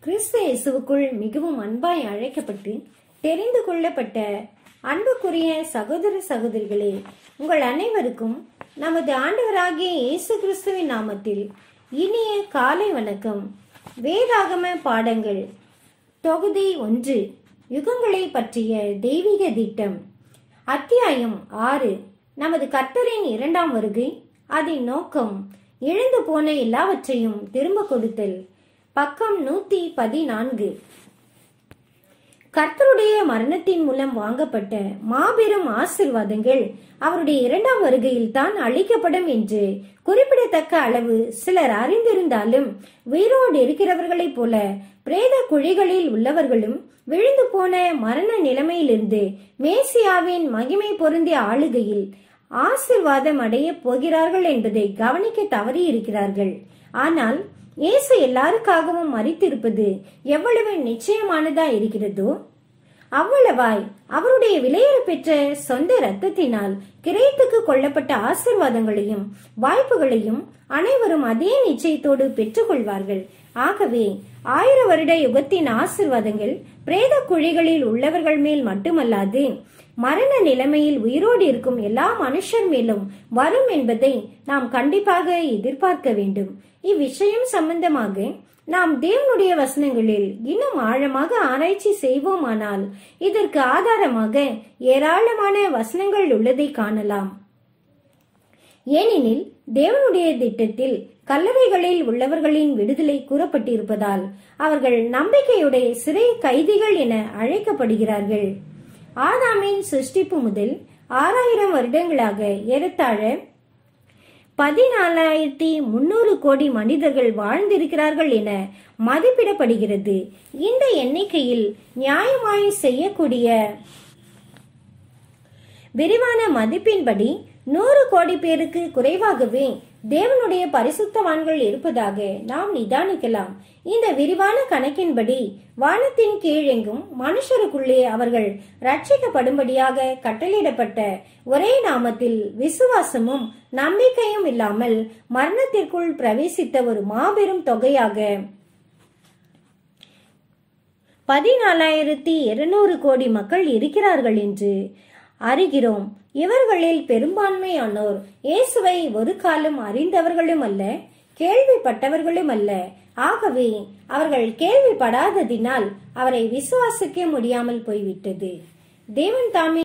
கிறிஸ்து இயேசுவுக்குள் மிகவும் அன்பாய் அழைக்கப்பட்டு தெரிந்து கொள்ளப்பட்ட அன்புக்குரிய சகோதர சகோதரிகளே உங்கள் அனைவருக்கும் நமது ஆண்டவராகிய இயேசு கிறிஸ்துவின் நாமத்தில் இனிய காலை வணக்கம் வேதாகம பாடங்கள் தொகுதி ஒன்று யுகங்களை பற்றிய தெய்வீக திட்டம் அத்தியாயம் ஆறு நமது கர்த்தரின் இரண்டாம் வருகை அதன் நோக்கம் இழந்து போன எல்லாவற்றையும் திரும்ப கொடுத்தல் பக்கம் நூத்தி பதினான்கு கர்த்தருடைய மரணத்தின் மூலம் வாங்கப்பட்ட மாபெரும் ஆசிர்வாதங்கள் அவருடைய இரண்டாம் வருகையில் தான் அளிக்கப்படும் என்று குறிப்பிடத்தக்க அளவு சிலர் அறிந்திருந்தாலும் உயிரோடு இருக்கிறவர்களைப் போல பிரேத குழிகளில் உள்ளவர்களும் விழுந்து போன மரண நிலைமையிலிருந்து மேசியாவின் மகிமை பொருந்திய ஆளுகையில் ஆசிர்வாதம் அடைய போகிறார்கள் என்பதை கவனிக்க தவறி இருக்கிறார்கள் ஆனால் இயேசு எல்லாருக்காகவும் மறித்திருப்பது எவ்வளவு நிச்சயமானதா இருக்கிறதோ அவ்வளவாய் அவருடைய விலையேற பெற்ற சொந்த இரத்தத்தினால் கிரயத்துக்கு கொள்ளப்பட்ட ஆசிர்வாதங்களையும் வாய்ப்புகளையும் அனைவரும் அதே நிச்சயத்தோடு பெற்றுக்கொள்வார்கள் ஆகவே ஆயிர வருட யுகத்தின் ஆசிர்வாதங்கள் பிரேத குழிகளில் உள்ளவர்கள் மேல் மட்டுமல்லாது மரண நிலைமையில் உயிரோடு இருக்கும் எல்லா மனுஷர் மேலும் வரும் என்பதை நாம் கண்டிப்பாக எதிர்பார்க்க வேண்டும் இவ்விஷயம் சம்பந்தமாக நாம் தேவனுடைய வசனங்களில் இன்னும் ஆழமாக ஆராய்ச்சி செய்வோமானால் இதற்கு ஆதாரமாக ஏராளமான வசனங்கள் உள்ளதை காணலாம் ஏனெனில் தேவனுடைய திட்டத்தில் கல்லறைகளில் உள்ளவர்களின் விடுதலை கூறப்பட்டிருப்பதால் அவர்கள் நம்பிக்கையுடைய சிறை கைதிகள் என அழைக்கப்படுகிறார்கள் ஆதாமின் சிருஷ்டிப்பு முதல் ஆறாயிரம் வருடங்களாக ஏறத்தாழ பதினாலாயிரத்தி முன்னூறு கோடி மனிதர்கள் வாழ்ந்திருக்கிறார்கள் என மதிப்பிடப்படுகிறது இந்த எண்ணிக்கையில் நியாயமாய் செய்யக்கூடிய விரிவான மதிப்பின்படி நூறு கோடி பேருக்கு குறைவாகவே தேவனுடைய பரிசுத்தவான்கள் இருப்பதாக நாம் நிதானிக்கலாம் இந்த விரிவான கணக்கின்படி வானத்தின் கீழெங்கும் மனுஷருக்குள்ளே அவர்கள் ரட்சிக்கப்படும்படியாக கட்டளையிடப்பட்ட ஒரே நாமத்தில் விசுவாசமும் நம்பிக்கையும் இல்லாமல் மரணத்திற்குள் பிரவேசித்த ஒரு மாபெரும் தொகையாக பதினாலாயிரத்தி இருநூறு கோடி மக்கள் இருக்கிறார்கள் என்று அறிகிறோம் இவர்களில் பெரும்பான்மையானோர் இயேசுவை ஒரு காலம் அறிந்தவர்களும் அல்ல கேள்விப்பட்டவர்களும் அல்ல ஆகவே அவர்கள் கேள்விப்படாததினால் அவரை விசுவாசிக்க முடியாமல் போய்விட்டது தேவன் தாமே